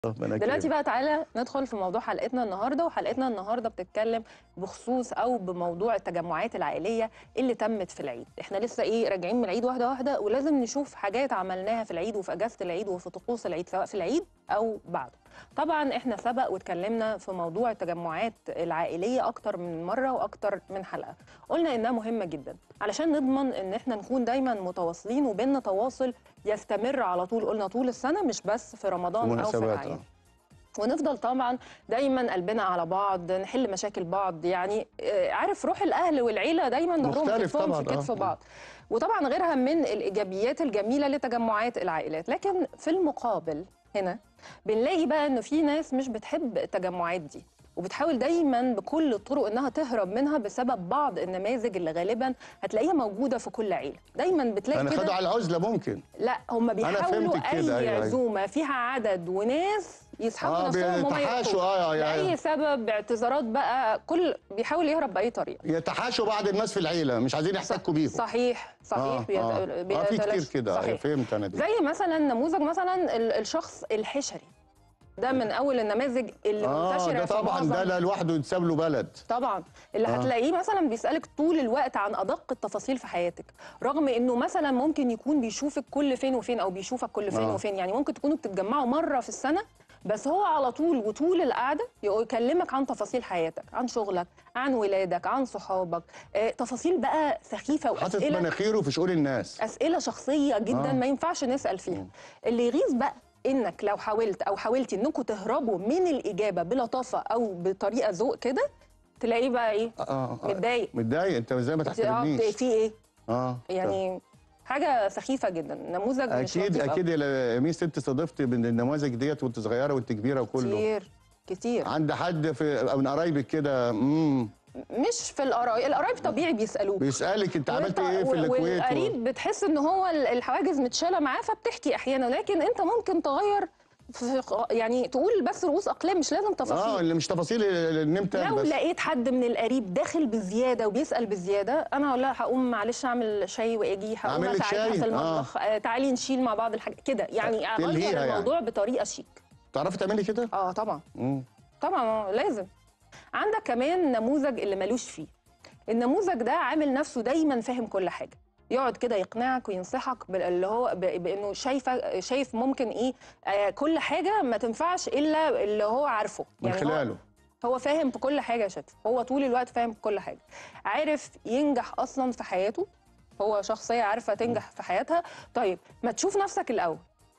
ربنا دلوقتي يكرمك. بقى تعالى ندخل في موضوع حلقتنا النهارده وحلقتنا النهارده بتتكلم بخصوص او بموضوع التجمعات العائليه اللي تمت في العيد احنا لسه ايه راجعين من العيد واحده واحده ولازم نشوف حاجات عملناها في العيد وفي اجازه العيد وفي طقوس العيد سواء في العيد او بعده طبعا احنا سبق واتكلمنا في موضوع التجمعات العائليه اكتر من مره واكتر من حلقه قلنا انها مهمه جدا علشان نضمن ان احنا نكون دايما متواصلين وبيننا تواصل يستمر على طول قلنا طول السنه مش بس في رمضان او في مناسبات الاعياد آه. ونفضل طبعا دايما قلبنا على بعض نحل مشاكل بعض يعني آه، عارف روح الاهل والعيله دايما ظهرهم مختلف كتفهم طبعاً، في كتف آه. بعض وطبعا غيرها من الايجابيات الجميله لتجمعات العائلات لكن في المقابل هنا بنلاقي بقى انه في ناس مش بتحب التجمعات دي وبتحاول دايما بكل الطرق انها تهرب منها بسبب بعض النماذج اللي غالبا هتلاقيها موجوده في كل عيله دايما بتلاقي انا خدوا كده على العزله ممكن لا هم بيحاولوا فهمتك اي كده، أيوة، أيوة. عزومه فيها عدد وناس يسحبوا اه نفسهم وهم بيتحاشوا يروحوا اه لاي يعني سبب باعتذارات بقى كل بيحاول يهرب باي طريقه يتحاشوا بعض الناس في العيله مش عايزين يحتكوا بيهم صحيح صحيح اه, بيت- آه. آه في كتير بيتلاشوا. كده آه، صحيح. فهمت انا دي زي مثلا نموذج مثلا ال- الشخص الحشري ده من اول النماذج اللي اه منتشره ده في طبعا معظم ده لا لوحده يتساب له بلد طبعا اللي آه. هتلاقيه مثلا بيسالك طول الوقت عن ادق التفاصيل في حياتك رغم انه مثلا ممكن يكون بيشوفك كل فين وفين او بيشوفك كل فين آه. وفين يعني ممكن تكونوا بتتجمعوا مره في السنه بس هو على طول وطول القعده يقول- يكلمك عن تفاصيل حياتك عن شغلك عن ولادك عن صحابك آه، تفاصيل بقى سخيفه حاطط واسئله مناخيره في شؤون الناس اسئله شخصيه جدا آه. ما ينفعش نسال فيها مم. اللي يغيظ بقى انك لو حاولت او حاولتي انكم تهربوا من الاجابه بلطافه او بطريقه ذوق كده تلاقيه بقى ايه اه آه. متضايق متضايق انت ازاي ما آه، تحترمنيش في ايه اه يعني حاجه سخيفه جدا نموذج مش اكيد لطيف أوي. اكيد يا ميس انت استضفت من النماذج ديت وانت صغيره وانت كبيره وكله كتير كتير عند حد في من قرايبك كده امم مش في القرايب القرايب طبيعي بيسالوك بيسالك انت عملت والط- ايه في و- الكويت و- والقريب بتحس ان هو ال- الحواجز متشاله معاه فبتحكي احيانا لكن انت ممكن تغير في يعني تقول بس رؤوس اقلام مش لازم تفاصيل اه اللي مش تفاصيل اللي نمت لو بس لقيت حد من القريب داخل بزياده وبيسال بزياده انا هقول لها هقوم معلش اعمل شاي واجي هقوم أعمل لك اساعدها شاي؟ في المطبخ آه. تعالي نشيل مع بعض الحاجات كده يعني تلهيها اغير يعني. الموضوع بطريقه شيك تعرفي تعملي كده؟ اه طبعا مم. طبعا آه، لازم عندك كمان نموذج اللي ملوش فيه النموذج ده عامل نفسه دايما فاهم كل حاجه يقعد كده يقنعك وينصحك باللي هو ب- بانه شايفه شايف ممكن ايه آه كل حاجه ما تنفعش الا اللي هو عارفه من هو- خلاله هو فاهم في كل حاجه يا شكل هو طول الوقت فاهم في كل حاجه عارف ينجح اصلا في حياته هو شخصيه عارفه تنجح في حياتها طيب ما تشوف نفسك الاول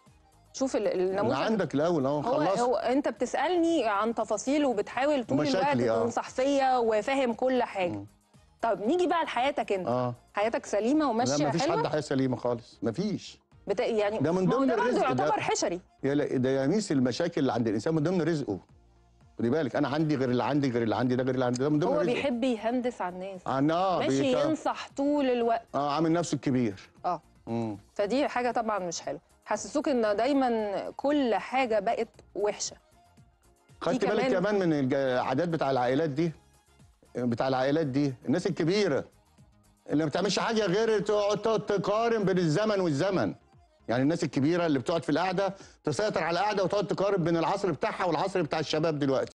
شوف ال- اللي النموذج عندك الاول اهو هو خلصت هو انت بتسالني عن تفاصيل وبتحاول طول الوقت ومشاكلي، آه. تنصح فيا وفاهم كل حاجه مم. طب نيجي بقى لحياتك انت اه حياتك سليمه لا وماشيه مفيش حلوه حد حياه سليمه خالص مفيش بت... يعني ده من ما هو ضمن ده برضه الرزق ده. يعتبر حشري يا لا ده يا ميس المشاكل اللي عند الانسان من ضمن رزقه خدي بالك انا عندي غير اللي عندي غير اللي عندي ده غير اللي عندي ده من ضمن هو رزقه بيحب يهندس على الناس عن اه ماشي بيك- ينصح طول الوقت اه عامل نفسه الكبير اه مم. فدي حاجه طبعا مش حلوه حسسوك ان دايما كل حاجه بقت وحشه خدت بالك كمان- كمان من الج- العادات بتاع العائلات دي بتاع العائلات دي الناس الكبيره اللي ما بتعملش حاجه غير تقعد تقعد تقارن بين الزمن والزمن يعني الناس الكبيره اللي بتقعد في القعده تسيطر على القعده وتقعد تقارن بين العصر بتاعها والعصر بتاع الشباب دلوقتي